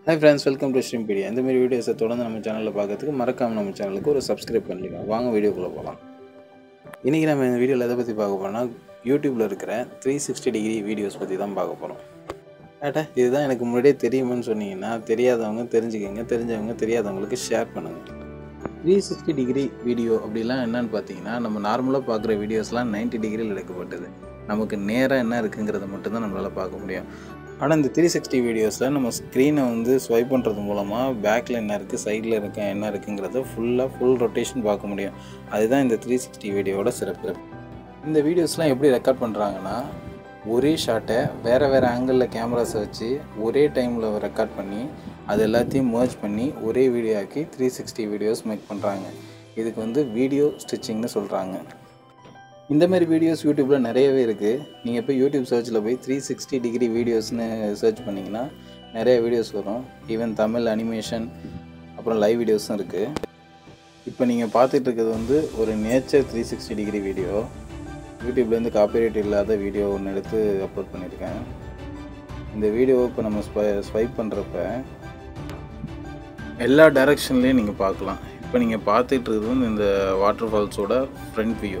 hi friends welcome to Streampedia இந்த மாதிரி வீடியோஸை தொடர்ந்து நம்ம சேனலில் பார்க்கறதுக்கு மறக்காம நம்ம சேனலுக்கு ஒரு சப்ஸ்கிரைப் பண்ணிக்கலாம் வாங்க வீடியோக்குள்ளே போகலாம் இன்றைக்கி நம்ம இந்த வீடியோவில் எதை பற்றி பார்க்க போகிறோம்னா யூடியூப்பில் இருக்கிற த்ரீ சிக்ஸ்டி டிகிரி வீடியோஸ் பற்றி தான் பார்க்க போகிறோம் ஏட்டா இதுதான் எனக்கு முன்னாடியே தெரியுமான்னு சொன்னீங்கன்னா தெரியாதவங்க தெரிஞ்சுக்கங்க தெரிஞ்சவங்க தெரியாதவங்களுக்கு ஷேர் பண்ணுங்கள் த்ரீ சிக்ஸ்டி டிகிரி வீடியோ அப்படிலாம் என்னன்னு பார்த்தீங்கன்னா நம்ம நார்மலாக பார்க்குற வீடியோஸ்லாம் 90 டிகிரியில் எடுக்கப்பட்டது நமக்கு நேராக என்ன இருக்குங்கிறத மட்டும்தான் நம்மளால் பார்க்க முடியும் ஆனால் இந்த த்ரீ சிக்ஸ்டி வீடியோஸில் நம்ம ஸ்க்ரீனை வந்து ஸ்வைப் பண்ணுறது மூலமாக பேக்கில் என்ன இருக்குது சைடில் இருக்க என்ன இருக்குங்கிறத ஃபுல்லாக ஃபுல் ரொட்டேஷன் பார்க்க முடியும் அதுதான் இந்த த்ரீ சிக்ஸ்டி வீடியோவோட சிறப்பு இந்த வீடியோஸ்லாம் எப்படி ரெக்கார்ட் பண்ணுறாங்கன்னா ஒரே ஷாட்டை வேறு வேறு ஆங்கிளில் கேமராஸை வச்சு ஒரே டைமில் ரெக்கார்ட் பண்ணி அது எல்லாத்தையும் merge பண்ணி ஒரே வீடியோ ஆக்கி த்ரீ சிக்ஸ்டி வீடியோஸ் மேக் பண்ணுறாங்க இதுக்கு வந்து வீடியோ ஸ்டிச்சிங்னு சொல்கிறாங்க இந்த மாதிரி வீடியோஸ் யூடியூப்பில் நிறையவே இருக்குது நீங்கள் போய் யூடியூப் சர்ச்சில் போய் த்ரீ சிக்ஸ்டி டிகிரி வீடியோஸ்னு சர்ச் பண்ணிங்கன்னா நிறைய வீடியோஸ் வரும் ஈவன் தமிழ் அனிமேஷன் அப்புறம் லைவ் வீடியோஸும் இருக்குது இப்போ நீங்கள் பார்த்துட்டு இருக்கிறது வந்து ஒரு nature three sixty degree video யூடியூப்லேருந்து காப்பிரைட் இல்லாத வீடியோ ஒன்று எடுத்து அப்லோட் பண்ணியிருக்கேன் இந்த வீடியோவை இப்போ நம்ம ஸ்வை ஸ்வைப் பண்ணுறப்ப எல்லா டைரக்ஷன்லேயும் நீங்கள் பார்க்கலாம் இப்போ நீங்கள் பார்த்துட்டு இருக்கிறது வந்து இந்த வாட்டர் ஃபால்ஸோட ஃப்ரண்ட் வியூ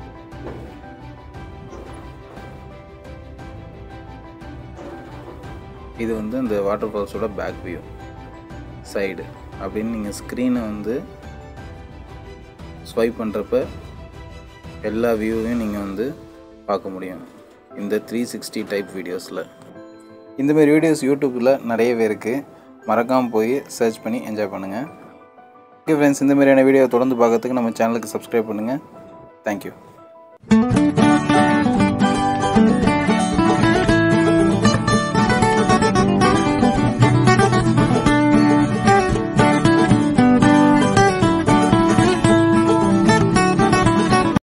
இது வந்து இந்த வாட்டர் ஃபால்ஸோட பேக் வியூ சைடு அப்படின்னு நீங்கள் ஸ்க்ரீனை வந்து ஸ்வைப் பண்ணுறப்ப எல்லா வியூவையும் நீங்கள் வந்து பார்க்க முடியும் இந்த த்ரீ சிக்ஸ்டி டைப் வீடியோஸில் இந்த மாதிரி வீடியோஸ் யூடியூப்பில் நிறையவே இருக்குது மறக்காமல் போய் சர்ச் பண்ணி என்ஜாய் பண்ணுங்கள் ஓகே ஃப்ரெண்ட்ஸ் இந்த மாதிரியான வீடியோ தொடர்ந்து பார்க்கறதுக்கு நம்ம சேனலுக்கு சப்ஸ்கிரைப் பண்ணுங்கள் தேங்க்யூ